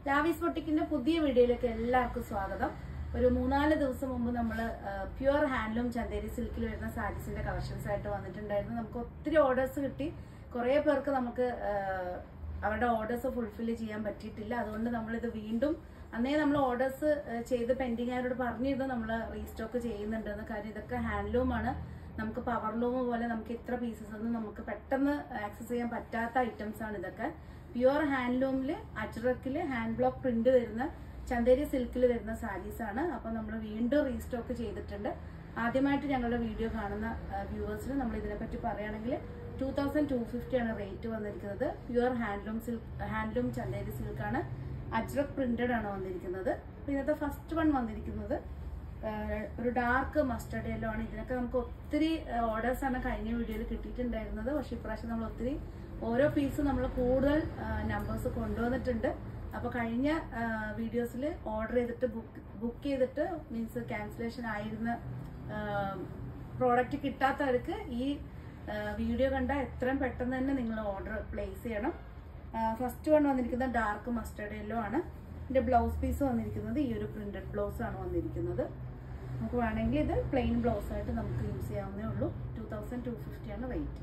ലാവിസ് പൊട്ടിക്കിന്റെ പുതിയ വീഡിയോയിലേക്ക് എല്ലാവർക്കും സ്വാഗതം ഒരു മൂന്നാല് ദിവസം മുമ്പ് നമ്മൾ പ്യുവർ ഹാൻഡ്ലൂം ചന്തേരി സിൽക്കിൽ വരുന്ന സാരീസിന്റെ കളക്ഷൻസ് ആയിട്ട് വന്നിട്ടുണ്ടായിരുന്നു നമുക്ക് ഒത്തിരി ഓർഡേഴ്സ് കിട്ടി കുറേ പേർക്ക് നമുക്ക് ആ, അവരുടെ ഓർഡേഴ്സ് ഫുൾഫിൽ ചെയ്യാൻ പറ്റിയിട്ടില്ല അതുകൊണ്ട് നമ്മളിത് വീണ്ടും അന്നേ നമ്മൾ ഓർഡേഴ്സ് ചെയ്ത് പെൻഡിങ് ആയവരോട് പറഞ്ഞിരുന്നു നമ്മൾ റീസ്റ്റോക്ക് ചെയ്യുന്നുണ്ടെന്ന് കാര്യം ഇതൊക്കെ ഹാൻഡ്ലൂം ആണ് നമുക്ക് പവർ ലൂം പോലെ നമുക്ക് ഇത്ര പീസസ് ഒന്നും നമുക്ക് പെട്ടെന്ന് ആക്സസ് ചെയ്യാൻ പറ്റാത്ത ഐറ്റംസ് ആണ് ഇതൊക്കെ പ്യുവർ ഹാൻഡ്ലൂമിൽ അജ്രക്കിൽ ഹാൻഡ് ബ്ലോക്ക് പ്രിന്റ് വരുന്ന ചന്തേരി സിൽക്കിൽ വരുന്ന സാരീസ് ആണ് അപ്പൊ നമ്മൾ വീണ്ടും റീസ്റ്റോക്ക് ചെയ്തിട്ടുണ്ട് ആദ്യമായിട്ട് ഞങ്ങളുടെ വീഡിയോ കാണുന്ന വ്യൂവേഴ്സിന് നമ്മൾ ഇതിനെപ്പറ്റി പറയുകയാണെങ്കിൽ ടൂ തൗസൻഡ് ടു ഫിഫ്റ്റി ആണ് റേറ്റ് വന്നിരിക്കുന്നത് pure handloom silk handloom Chanderi സിൽക്കാണ് അജ്രക് പ്രിന്റഡ് ആണ് വന്നിരിക്കുന്നത് അപ്പൊ ഇന്നത്തെ ഫസ്റ്റ് വൺ വന്നിരിക്കുന്നത് ആഹ് ഒരു ഡാർക്ക് മസ്റ്റർഡ് യെല്ലോ ആണ് ഇതിനൊക്കെ നമുക്ക് ഒത്തിരി ഓർഡേഴ്സ് ആണ് കഴിഞ്ഞ വീഡിയോയിൽ കിട്ടിയിട്ടുണ്ടായിരുന്നത് പക്ഷെ ഇപ്രാവശ്യം നമ്മൾ ഒത്തിരി ഓരോ പീസ് നമ്മൾ കൂടുതൽ നമ്പേഴ്സ് കൊണ്ടുവന്നിട്ടുണ്ട് അപ്പൊ കഴിഞ്ഞ വീഡിയോസിൽ ഓർഡർ ചെയ്തിട്ട് ബുക്ക് ബുക്ക് ചെയ്തിട്ട് മീൻസ് ക്യാൻസലേഷൻ ആയിരുന്ന പ്രോഡക്റ്റ് കിട്ടാത്തവർക്ക് ഈ വീഡിയോ കണ്ട എത്രയും പെട്ടെന്ന് തന്നെ നിങ്ങൾ ഓർഡർ പ്ലേസ് ചെയ്യണം ഫസ്റ്റ് വൺ വന്നിരിക്കുന്നത് ഡാർക്ക് മസ്റ്റർഡ് യെല്ലോ ആണ് ഇതിന്റെ ബ്ലൗസ് പീസ് വന്നിരിക്കുന്നത് ഈ ഒരു പ്രിന്റഡ് ബ്ലൗസ് ആണ് വന്നിരിക്കുന്നത് നമുക്ക് വേണമെങ്കിൽ ഇത് പ്ലെയിൻ ബ്ലൗസ് ആയിട്ട് നമുക്ക് യൂസ് ചെയ്യാവുന്നേ ഉള്ളൂ ടൂ തൗസൻഡ് ടു ഫിഫ്റ്റി ആണ് റേറ്റ്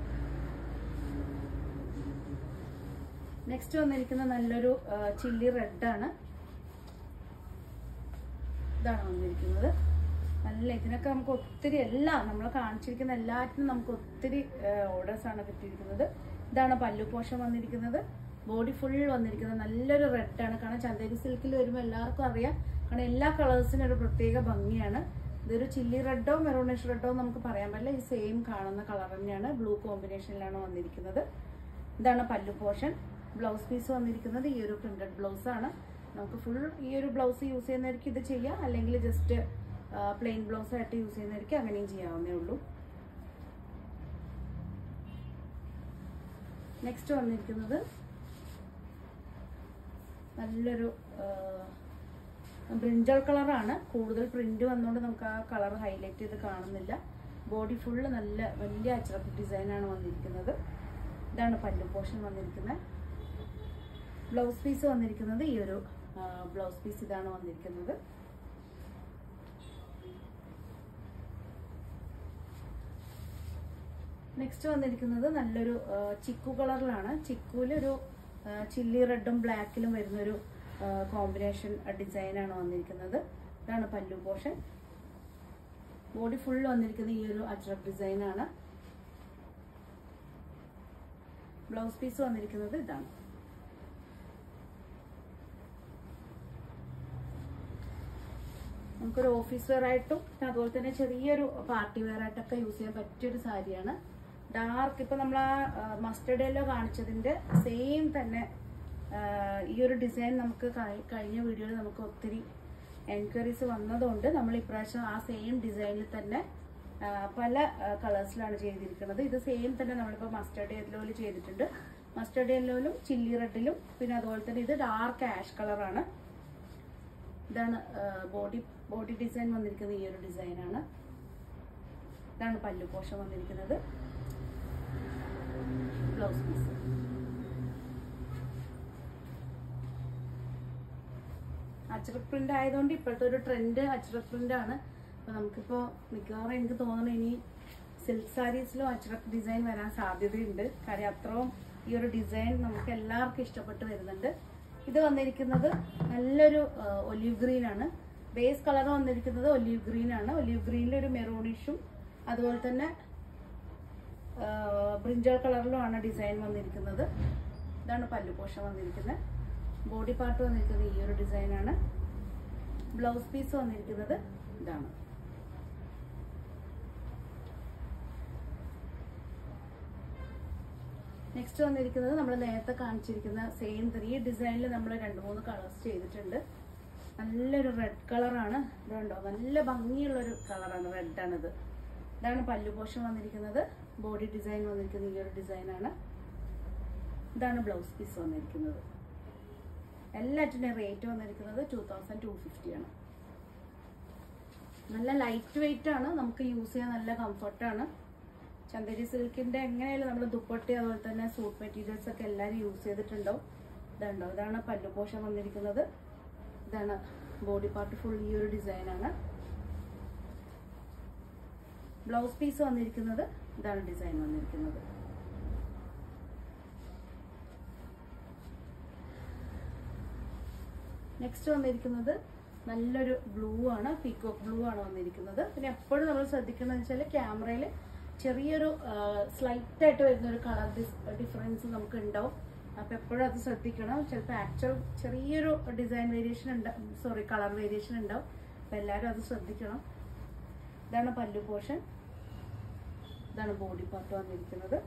നെക്സ്റ്റ് വന്നിരിക്കുന്ന നല്ലൊരു ചില്ലി റെഡ് ആണ് ഇതാണ് വന്നിരിക്കുന്നത് നല്ല ഇതിനൊക്കെ നമുക്ക് ഒത്തിരി എല്ലാം നമ്മൾ കാണിച്ചിരിക്കുന്ന എല്ലാറ്റിനും നമുക്ക് ഒത്തിരി ഓർഡേഴ്സ് ആണ് കിട്ടിയിരിക്കുന്നത് ഇതാണ് പല്ലു പോഷൻ വന്നിരിക്കുന്നത് ബോഡി ഫുൾ വന്നിരിക്കുന്നത് നല്ലൊരു റെഡ് ആണ് കാരണം ചന്തേരി സിൽക്കിൽ വരുമ്പോൾ എല്ലാവർക്കും അറിയാം കാരണം എല്ലാ കളേഴ്സിനും ഒരു പ്രത്യേക ഭംഗിയാണ് ഇതൊരു ചില്ലി റെഡോ മെറൂണിഷ് റെഡോ നമുക്ക് പറയാൻ പറ്റില്ല ഈ സെയിം കാണുന്ന കളർ തന്നെയാണ് ബ്ലൂ കോമ്പിനേഷനിലാണ് വന്നിരിക്കുന്നത് ഇതാണ് പല്ലു പോർഷൻ ബ്ലൗസ് പീസ് വന്നിരിക്കുന്നത് ഈ ഒരു പ്രിന്റഡ് ബ്ലൗസ് ആണ് നമുക്ക് ഫുൾ ഈ ഒരു ബ്ലൗസ് യൂസ് ചെയ്യുന്നവർക്ക് ഇത് ചെയ്യാം അല്ലെങ്കിൽ ജസ്റ്റ് പ്ലെയിൻ ബ്ലൗസ് ആയിട്ട് യൂസ് ചെയ്യുന്നവർക്ക് അങ്ങനെയും ചെയ്യാവുന്നേ ഉള്ളൂ നെക്സ്റ്റ് വന്നിരിക്കുന്നത് നല്ലൊരു ബ്രിഞ്ചൽ കളറാണ് കൂടുതൽ പ്രിന്റ് വന്നുകൊണ്ട് നമുക്ക് ആ കളർ ഹൈലൈറ്റ് ചെയ്ത് കാണുന്നില്ല ബോഡി ഫുള്ള് നല്ല വലിയ അച്ചറപ്പ് ഡിസൈനാണ് വന്നിരിക്കുന്നത് ഇതാണ് പല്ലു പോർഷൻ വന്നിരിക്കുന്നത് ബ്ലൗസ് പീസ് വന്നിരിക്കുന്നത് ഈ ഒരു ബ്ലൗസ് പീസ് ഇതാണ് വന്നിരിക്കുന്നത് നെക്സ്റ്റ് വന്നിരിക്കുന്നത് നല്ലൊരു ആ, ചിക്കു കളറിലാണ് ചിക്കുവിലൊരു ആ, ചില്ലി റെഡും ബ്ലാക്കിലും വരുന്നൊരു കോമ്പിനേഷൻ ഡിസൈനാണ് വന്നിരിക്കുന്നത് ഇതാണ് പല്ലു പോർഷൻ ബോഡി ഫുൾ വന്നിരിക്കുന്നത് ഈ ഒരു അജ്രക് ഡിസൈനാണ് ബ്ലൗസ് പീസ് വന്നിരിക്കുന്നത് ഇതാണ് നമുക്കൊരു ഓഫീസ് വെയർ ആയിട്ടും പിന്നെ അതുപോലെ തന്നെ ചെറിയൊരു പാർട്ടി വെയർ ആയിട്ടൊക്കെ യൂസ് ചെയ്യാൻ പറ്റിയൊരു സാരിയാണ് ഡാർക്ക് ഇപ്പൊ നമ്മൾ ആ മസ്റ്റർഡ് യെല്ലോ കാണിച്ചതിന്റെ സെയിം തന്നെ ആ, ഈ ഒരു ഡിസൈൻ നമുക്ക് കഴി- കഴിഞ്ഞ വീഡിയോയിൽ നമുക്ക് ഒത്തിരി എൻക്വയറീസ് വന്നതുകൊണ്ട് നമ്മൾ ഇപ്രാവശ്യം ആ സെയിം ഡിസൈനിൽ തന്നെ ആ, പല കളേഴ്സിലാണ് ചെയ്തിരിക്കുന്നത് ഇത് സെയിം തന്നെ നമ്മളിപ്പോൾ മസ്റ്റർഡ് യെല്ലോയിൽ ചെയ്തിട്ടുണ്ട് മസ്റ്റർഡ് യെല്ലോയിലും ചില്ലി റെഡിലും പിന്നെ അതുപോലെ തന്നെ ഇത് ഡാർക്ക് ആഷ് കളറാണ് ഇതാണ് ബോഡി ബോഡി ഡിസൈൻ വന്നിരിക്കുന്നത് ഈ ഒരു ഡിസൈനാണ് ഇതാണ് പല്ലു പോഷൻ വന്നിരിക്കുന്നത് ബ്ലൗസ് പീസ് അച്ചറക് പ്രിന്റ് ആയതുകൊണ്ട് ഇപ്പോഴത്തെ ഒരു ട്രെൻഡ് അച്ചറക് പ്രിന്റ് ആണ് അപ്പൊ നമുക്കിപ്പോ മിക്കവാറും എനിക്ക് തോന്നുന്നു ഇനി സിൽക്ക് സാരീസിലും അച്ചറക് ഡിസൈൻ വരാൻ സാധ്യതയുണ്ട് കാര്യം അത്രയും ഈ ഒരു ഡിസൈൻ നമുക്ക് എല്ലാവർക്കും ഇഷ്ടപ്പെട്ട് വരുന്നുണ്ട് ഇത് വന്നിരിക്കുന്നത് നല്ലൊരു ഒലിവ് ഗ്രീൻ ആണ് ബേസ് കളർ വന്നിരിക്കുന്നത് ഒലിവ് ഗ്രീൻ ആണ് ഒലിവ് ഗ്രീനിൽ ഒരു മെറൂണിഷും അതുപോലെ തന്നെ ബ്രിഞ്ചൽ കളറിലുമാണ് ഡിസൈൻ വന്നിരിക്കുന്നത് ഇതാണ് പല്ലു പോഷൻ വന്നിരിക്കുന്നത് ബോഡി പാർട്ട് വന്നിരിക്കുന്നത് ഈ ഒരു ഡിസൈനാണ് ബ്ലൗസ് പീസ് വന്നിരിക്കുന്നത് ഇതാണ് നെക്സ്റ്റ് വന്നിരിക്കുന്നത് നമ്മൾ നേരത്തെ കാണിച്ചിരിക്കുന്ന സെയിം ത്രീ ഡിസൈനിൽ നമ്മൾ രണ്ട് മൂന്ന് കളേഴ്സ് ചെയ്തിട്ടുണ്ട് നല്ലൊരു റെഡ് കളറാണ് ഇതുണ്ടോ നല്ല ഭംഗിയുള്ളൊരു കളറാണ് റെഡാണിത് ഇതാണ് പല്ലു പോഷൻ വന്നിരിക്കുന്നത് ബോഡി ഡിസൈൻ വന്നിരിക്കുന്ന ഈ ഒരു ഡിസൈനാണ് ഇതാണ് ബ്ലൗസ് പീസ് വന്നിരിക്കുന്നത് എല്ലാറ്റിൻ്റെയും റേറ്റ് വന്നിരിക്കുന്നത് ടൂ തൗസൻഡ് ടു ഫിഫ്റ്റി ആണ് നല്ല ലൈറ്റ് വെയിറ്റ് ആണ് നമുക്ക് യൂസ് ചെയ്യാൻ നല്ല കംഫർട്ടാണ് ചന്ദേരി സിൽക്കിന്റെ എങ്ങനെയായാലും നമ്മൾ ദുപ്പട്ടി അതുപോലെ തന്നെ സൂട്ട് മെറ്റീരിയൽസ് ഒക്കെ എല്ലാവരും യൂസ് ചെയ്തിട്ടുണ്ടാവും ഇതുണ്ടോ ഇതാണ് പല്ലു പോഷൻ വന്നിരിക്കുന്നത് ഇതാണ് ബോഡി പാർട്ട് ഫുൾ ഈ ഒരു ഡിസൈനാണ് ബ്ലൗസ് പീസ് വന്നിരിക്കുന്നത് ഇതാണ് ഡിസൈൻ വന്നിരിക്കുന്നത് നെക്സ്റ്റ് വന്നിരിക്കുന്നത് നല്ലൊരു ബ്ലൂ ആണ് പീക്കോക്ക് ബ്ലൂ ആണ് വന്നിരിക്കുന്നത് പിന്നെ എപ്പോഴും നമ്മൾ ശ്രദ്ധിക്കുന്നത് വെച്ചാൽ ക്യാമറയിൽ ചെറിയൊരു സ്ലൈറ്റ് ആയിട്ട് വരുന്ന ഒരു കളർ ഡിഫറൻസ് നമുക്ക് ഉണ്ടാവും അപ്പൊ എപ്പോഴും അത് ശ്രദ്ധിക്കണം ചിലപ്പോൾ ആക്ച്വൽ ചെറിയൊരു ഡിസൈൻ വേരിയേഷൻ ഉണ്ടാവും സോറി കളർ വേരിയേഷൻ ഉണ്ടാവും അപ്പൊ എല്ലാവരും അത് ശ്രദ്ധിക്കണം ഇതാണ് പല്ലു പോർഷൻ ഇതാണ് ബോഡി പാർട്ട് വന്നിരിക്കുന്നത്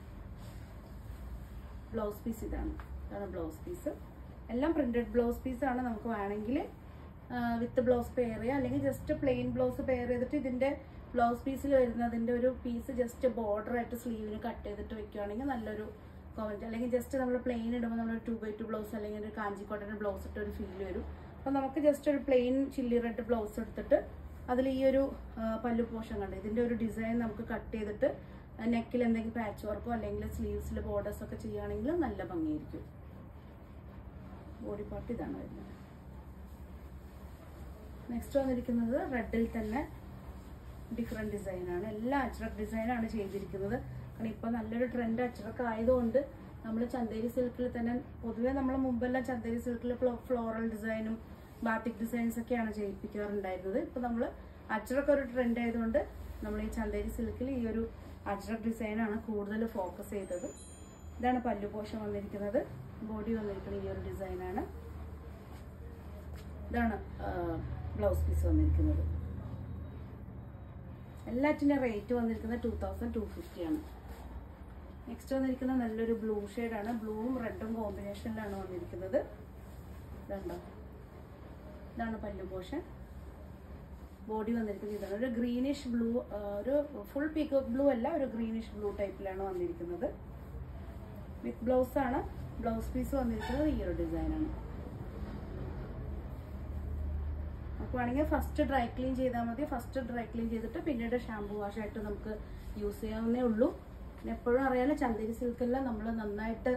ബ്ലൗസ് പീസ് ഇതാണ് ഇതാണ് ബ്ലൗസ് പീസ് എല്ലാം പ്രിന്റഡ് ബ്ലൗസ് പീസ് ആണ് നമുക്ക് വേണമെങ്കിൽ വിത്ത് ബ്ലൗസ് പെയർ ചെയ്യാം അല്ലെങ്കിൽ ജസ്റ്റ് പ്ലെയിൻ ബ്ലൗസ് പെയർ ചെയ്തിട്ട് ഇതിന്റെ ബ്ലൗസ് പീസിൽ വരുന്നതിന്റെ ഒരു പീസ് ജസ്റ്റ് ബോർഡർ ആയിട്ട് സ്ലീവിന് കട്ട് ചെയ്തിട്ട് വെക്കുകയാണെങ്കിൽ നല്ലൊരു കോമന്റ് അല്ലെങ്കിൽ ജസ്റ്റ് നമ്മൾ പ്ലെയിൻ ഇടുമ്പോൾ നമ്മൾ ടു ബൈ ടു ബ്ലൗസ് അല്ലെങ്കിൽ ഒരു കാഞ്ചിക്കോട്ടൻ്റെ ബ്ലൗസ് ഇട്ട് ഒരു ഫീൽ വരും അപ്പോൾ നമുക്ക് ജസ്റ്റ് ഒരു പ്ലെയിൻ ചില്ലി റെഡ് ബ്ലൗസ് എടുത്തിട്ട് അതിൽ ഈ ഒരു ആ, പല്ലു പോർഷൻ കണ്ട് ഇതിന്റെ ഒരു ഡിസൈൻ നമുക്ക് കട്ട് ചെയ്തിട്ട് നെക്കിൽ എന്തെങ്കിലും പാച്ച് വർക്കോ അല്ലെങ്കിൽ സ്ലീവ്സിൽ ബോർഡേഴ്സ് ഒക്കെ ചെയ്യുകയാണെങ്കിൽ നല്ല ഭംഗിയായിരിക്കും ബോഡി പാർട്ട് ഇതാണ് വരുന്നത് നെക്സ്റ്റ് വന്നിരിക്കുന്നത് റെഡിൽ തന്നെ ഡിഫറെൻറ്റ് ഡിസൈനാണ് എല്ലാം അച്ചറക് ഡിസൈനാണ് ചെയ്തിരിക്കുന്നത് കാരണം ഇപ്പോൾ നല്ലൊരു ട്രെൻഡ് അച്ചറക്ക് ആയതുകൊണ്ട് നമ്മൾ ചന്തേരി സിൽക്കിൽ തന്നെ പൊതുവേ നമ്മൾ മുമ്പെല്ലാം ചന്തേരി സിൽക്കിൽ ഫ്ലോറൽ ഡിസൈനും ബാത്തിക് ഡിസൈൻസ് ഒക്കെയാണ് ചെയ്യിപ്പിക്കാറുണ്ടായിരുന്നത് ഇപ്പോൾ നമ്മൾ അച്ചറക്ക് ഒരു ട്രെൻഡ് ആയതുകൊണ്ട് നമ്മൾ ഈ ചന്തേരി സിൽക്കിൽ ഈ ഒരു അച്ചറക് ഡിസൈനാണ് കൂടുതൽ ഫോക്കസ് ചെയ്തത് ഇതാണ് പല്ലു പോഷൻ വന്നിരിക്കുന്നത് ബോഡി വന്നിരിക്കുന്നത് ഈ ഒരു ഡിസൈനാണ് ഇതാണ് ബ്ലൗസ് പീസ് വന്നിരിക്കുന്നത് എല്ലാറ്റിൻ്റെ റേറ്റ് വന്നിരിക്കുന്നത് ടൂ തൗസൻഡ് ടു ഫിഫ്റ്റി ആണ് നെക്സ്റ്റ് വന്നിരിക്കുന്നത് നല്ലൊരു ബ്ലൂ ആണ് ബ്ലൂവും റെഡും കോമ്പിനേഷനിലാണ് വന്നിരിക്കുന്നത് ഇതുണ്ടോ ഇതാണ് പല്ലു പോഷൻ ബോഡി വന്നിരിക്കുന്നത് ഇതാണ് ഒരു ഗ്രീനിഷ് ബ്ലൂ ഒരു ഫുൾ പീക്ക് ബ്ലൂ അല്ല ഒരു ഗ്രീനിഷ് ബ്ലൂ ടൈപ്പിലാണ് വന്നിരിക്കുന്നത് വിത്ത് ബ്ലൗസ് ആണ് ബ്ലൗസ് പീസ് വന്നിരിക്കുന്നത് ഈ ഒരു ഡിസൈനാണ് നമുക്ക് വേണമെങ്കിൽ ഫസ്റ്റ് ഡ്രൈ ക്ലീൻ ചെയ്താൽ മതി ഫസ്റ്റ് ഡ്രൈ ക്ലീൻ ചെയ്തിട്ട് പിന്നീട് ഷാമ്പു വാഷ് ആയിട്ട് നമുക്ക് യൂസ് ചെയ്യാവുന്നേ ഉള്ളൂ പിന്നെ എപ്പോഴും അറിയാലോ ചന്ദേരി സിൽക്കെല്ലാം നമ്മൾ നന്നായിട്ട്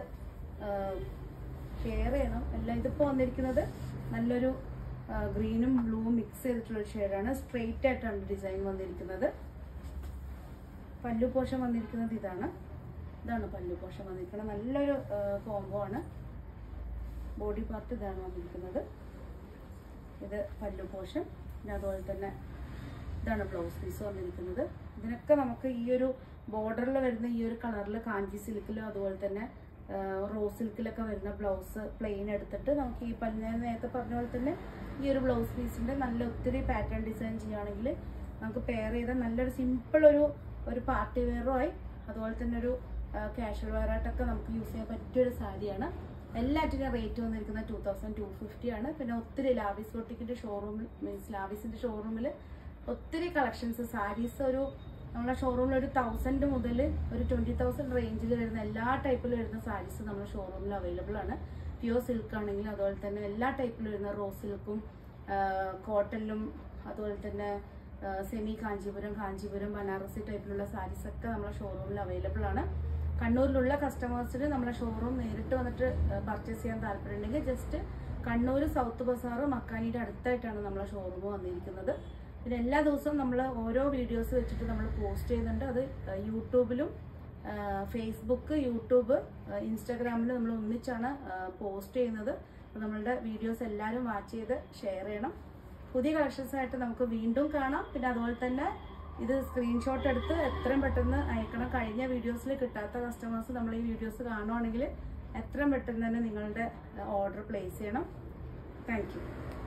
കെയർ ചെയ്യണം എല്ലാം ഇതിപ്പോൾ വന്നിരിക്കുന്നത് നല്ലൊരു ഗ്രീനും ബ്ലൂവും മിക്സ് ചെയ്തിട്ടുള്ള ഒരു ഷെയ്ഡാണ് സ്ട്രെയിറ്റ് ആയിട്ടാണ് ഡിസൈൻ വന്നിരിക്കുന്നത് പല്ലു പോഷൻ വന്നിരിക്കുന്നത് ഇതാണ് ഇതാണ് പല്ലു പോഷൻ വന്നിരിക്കുന്നത് നല്ലൊരു കോംബോ ആണ് ബോഡി പാർട്ട് ഇതാണ് വന്നിരിക്കുന്നത് ഇത് പല്ലു പോഷൻ പിന്നെ അതുപോലെ തന്നെ ഇതാണ് ബ്ലൗസ് പീസ് വന്നിരിക്കുന്നത് ഇതിനൊക്കെ നമുക്ക് ഈ ഒരു ബോർഡറിൽ വരുന്ന ഈ ഒരു കളറിൽ കാഞ്ചി സിൽക്കിലും അതുപോലെ തന്നെ റോസ് സിൽക്കിലൊക്കെ വരുന്ന ബ്ലൗസ് പ്ലെയിൻ എടുത്തിട്ട് നമുക്ക് ഈ പല്ല് ഞാൻ നേരത്തെ പറഞ്ഞ പോലെ തന്നെ ഈ ഒരു ബ്ലൗസ് പീസിന്റെ നല്ല ഒത്തിരി പാറ്റേൺ ഡിസൈൻ ചെയ്യുകയാണെങ്കിൽ നമുക്ക് പെയർ ചെയ്ത നല്ലൊരു സിമ്പിൾ ഒരു ഒരു പാർട്ടി വെയറും ആയി അതുപോലെ തന്നെ ഒരു കാഷ്വൽ വെയർ ആയിട്ടൊക്കെ നമുക്ക് യൂസ് ചെയ്യാൻ പറ്റിയ ഒരു സാരിയാണ് എല്ലാറ്റിനും റേറ്റ് വന്നിരിക്കുന്നത് ടൂ തൗസൻഡ് ടു ഫിഫ്റ്റി ആണ് പിന്നെ ഒത്തിരി ലാവിസ് ബൊട്ടിക്കിന്റെ ഷോറൂമിൽ മീൻസ് ലാവിസിന്റെ ഷോറൂമിൽ ഒത്തിരി കളക്ഷൻസ് സാരീസ് ഒരു നമ്മളെ ഷോറൂമിൽ ഒരു തൗസൻഡ് മുതൽ ഒരു ട്വന്റി തൗസൻഡ് റേഞ്ചിൽ വരുന്ന എല്ലാ ടൈപ്പിൽ വരുന്ന സാരീസ് നമ്മുടെ ഷോറൂമിൽ അവൈലബിൾ ആണ് പ്യുവർ സിൽക്ക് ആണെങ്കിലും അതുപോലെ തന്നെ എല്ലാ ടൈപ്പിൽ വരുന്ന റോസ് സിൽക്കും കോട്ടണിലും അതുപോലെ തന്നെ സെമി കാഞ്ചീപുരം കാഞ്ചീപുരം ബനാറസി ടൈപ്പിലുള്ള സാരീസ് ഒക്കെ നമ്മുടെ ഷോറൂമിൽ അവൈലബിൾ ആണ് കണ്ണൂരിലുള്ള കസ്റ്റമേഴ്സിന് നമ്മുടെ ഷോറൂം നേരിട്ട് വന്നിട്ട് പർച്ചേസ് ചെയ്യാൻ താല്പര്യമുണ്ടെങ്കിൽ ജസ്റ്റ് കണ്ണൂർ സൗത്ത് ബസാർ മക്കാനിയുടെ അടുത്തായിട്ടാണ് നമ്മളെ ഷോറൂം വന്നിരിക്കുന്നത് പിന്നെ എല്ലാ ദിവസവും നമ്മൾ ഓരോ വീഡിയോസ് വെച്ചിട്ട് നമ്മൾ പോസ്റ്റ് ചെയ്യുന്നുണ്ട് അത് യൂട്യൂബിലും ഫേസ്ബുക്ക് യൂട്യൂബ് ഇൻസ്റ്റാഗ്രാമിൽ നമ്മൾ ഒന്നിച്ചാണ് പോസ്റ്റ് ചെയ്യുന്നത് അപ്പോൾ നമ്മളുടെ വീഡിയോസ് എല്ലാവരും വാച്ച് ചെയ്ത് ഷെയർ ചെയ്യണം പുതിയ കളക്ഷൻസ് ആയിട്ട് നമുക്ക് വീണ്ടും കാണാം പിന്നെ അതുപോലെ തന്നെ ഇത് സ്ക്രീൻഷോട്ട് എടുത്ത് എത്രയും പെട്ടെന്ന് അയക്കണം കഴിഞ്ഞ വീഡിയോസിൽ കിട്ടാത്ത കസ്റ്റമേഴ്സ് നമ്മൾ ഈ വീഡിയോസ് കാണുവാണെങ്കിൽ എത്രയും പെട്ടെന്ന് തന്നെ നിങ്ങളുടെ ഓർഡർ പ്ലേസ് ചെയ്യണം താങ്ക് യു